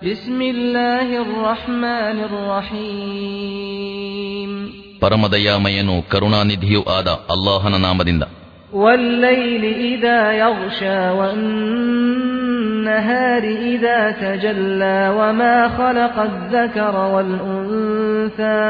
بسم الله الرحمن الرحيم ಪರಮದಯಾಮಯನು ಕರುಣಾನಿಧಿಯೂ ಆದ ಅಲ್ಲಾಹನ ನಾಮದಿಂದ والليل إذا يغشى والنهار إذا تجلى وما خلق الذكر والأنثى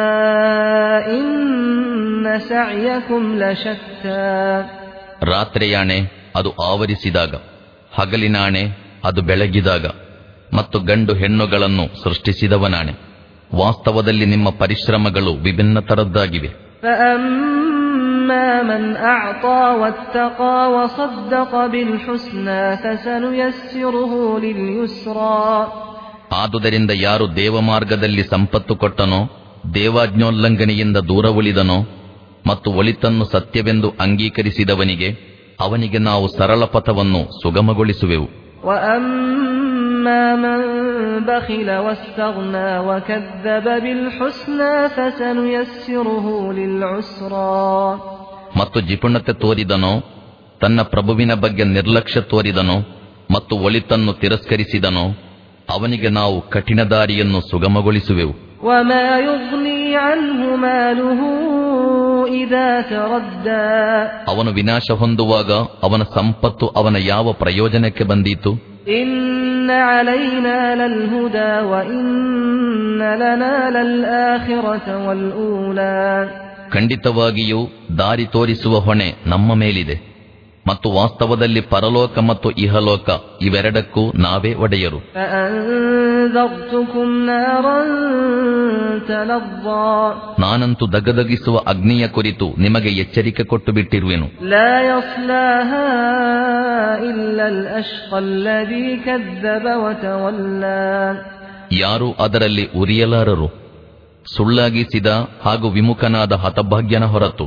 إن سعيكم لشتى ರಾತ್ರಿಯಾಣೆ ಅದು ಆವರಿಸಿದಾಗ ಹಗಲಿನಾಣೆ ಅದು ಬೆಳಗಿದಾಗ ಮತ್ತು ಗಂಡು ಹೆಣ್ಣುಗಳನ್ನು ಸೃಷ್ಟಿಸಿದವನಾಣೆ ವಾಸ್ತವದಲ್ಲಿ ನಿಮ್ಮ ಪರಿಶ್ರಮಗಳು ವಿಭಿನ್ನ ತರದ್ದಾಗಿವೆ فأما من أعطى واتقى وصدق بالحسنى فسنيسره لليسرى ಆದುದರಿಂದ ಯಾರು ದೇವಮಾರ್ಗದಲ್ಲಿ ಸಂಪತ್ತು ಕೊಟ್ಟನೋ ದೇವಾಜ್ಞೋಲ್ಲಂಘನೆಯಿಂದ ದೂರ ಉಳಿದನೋ ಮತ್ತು ಒಳಿತನ್ನು ಸತ್ಯವೆಂದು ಅಂಗೀಕರಿಸಿದವನಿಗೆ ಅವನಿಗೆ ನಾವು ಸರಳ ಪಥವನ್ನು ಸುಗಮಗೊಳಿಸುವೆವು وأما من بخل واستغنى وكذب بالحسنى فسنيسره للعسرى ಮತ್ತು ಜಿಪುಣತೆ ತೋರಿದನೋ ತನ್ನ ಪ್ರಭುವಿನ ಬಗ್ಗೆ ನಿರ್ಲಕ್ಷ್ಯ ತೋರಿದನೋ ಮತ್ತು ಒಳಿತನ್ನು ತಿರಸ್ಕರಿಸಿದನೋ ಅವನಿಗೆ ನಾವು ಕಠಿಣ ದಾರಿಯನ್ನು ಸುಗಮಗೊಳಿಸುವೆವು وما يغني عنه ماله إذا تردى ಅವನು ವಿನಾಶ ಹೊಂದುವಾಗ ಅವನ ಸಂಪತ್ತು ಅವನ ಯಾವ ಪ್ರಯೋಜನಕ್ಕೆ ಬಂದೀತು إن علينا للهدى وإن لنا للآخرة والأولى ಖಂಡಿತವಾಗಿಯೂ ದಾರಿ ತೋರಿಸುವ ಹೊಣೆ ನಮ್ಮ ಮೇಲಿದೆ ಮತ್ತು ವಾಸ್ತವದಲ್ಲಿ ಪರಲೋಕ ಮತ್ತು ಇಹಲೋಕ ಇವೆರಡಕ್ಕೂ ನಾವೇ ಒಡೆಯರು فأنذرتكم نارا تلظى ನಾನಂತೂ ದಗದಗಿಸುವ ಅಗ್ನಿಯ ಕುರಿತು ನಿಮಗೆ ಎಚ್ಚರಿಕೆ ಕೊಟ್ಟು ಬಿಟ್ಟಿರುವೆನು لا يصلاها إلا الأشقى الذي كذب وتولى ಯಾರೂ ಅದರಲ್ಲಿ ಉರಿಯಲಾರರು ಸುಳ್ಳಾಗಿಸಿದ ಹಾಗೂ ವಿಮುಖನಾದ ಹತಭಾಗ್ಯನ ಹೊರತು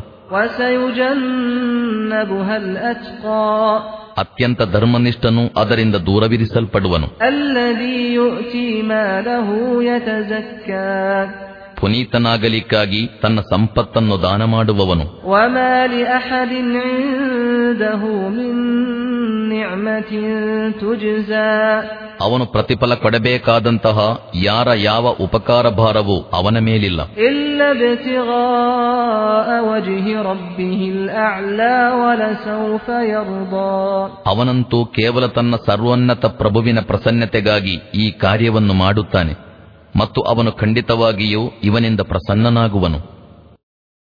وسيجنبها الأتقى ಅತ್ಯಂತ ಧರ್ಮನಿಷ್ಠನು ಅದರಿಂದ ದೂರವಿರಿಸಲ್ಪಡುವನು الذي يؤتي ماله يتزكى ಪುನೀತನಾಗಲಿಕ್ಕಾಗಿ ತನ್ನ ಸಂಪತ್ತನ್ನು ದಾನ ಮಾಡುವವನು وما لأحد عنده من نعمة تجزى ಅವನು ಪ್ರತಿಫಲ ಕೊಡಬೇಕಾದಂತಹ ಯಾರ ಯಾವ ಉಪಕಾರ ಭಾರವೂ ಅವನ ಮೇಲಿಲ್ಲ إلا ابتغاء وجه ربه الأعلى ولسوف يرضى ಅವನಂತೂ ಕೇವಲ ತನ್ನ ಸರ್ವೋನ್ನತ ಪ್ರಭುವಿನ ಪ್ರಸನ್ನತೆಗಾಗಿ ಈ ಕಾರ್ಯವನ್ನು ಮಾಡುತ್ತಾನೆ ಮತ್ತು ಅವನು ಖಂಡಿತವಾಗಿಯೂ ಇವನಿಂದ ಪ್ರಸನ್ನನಾಗುವನು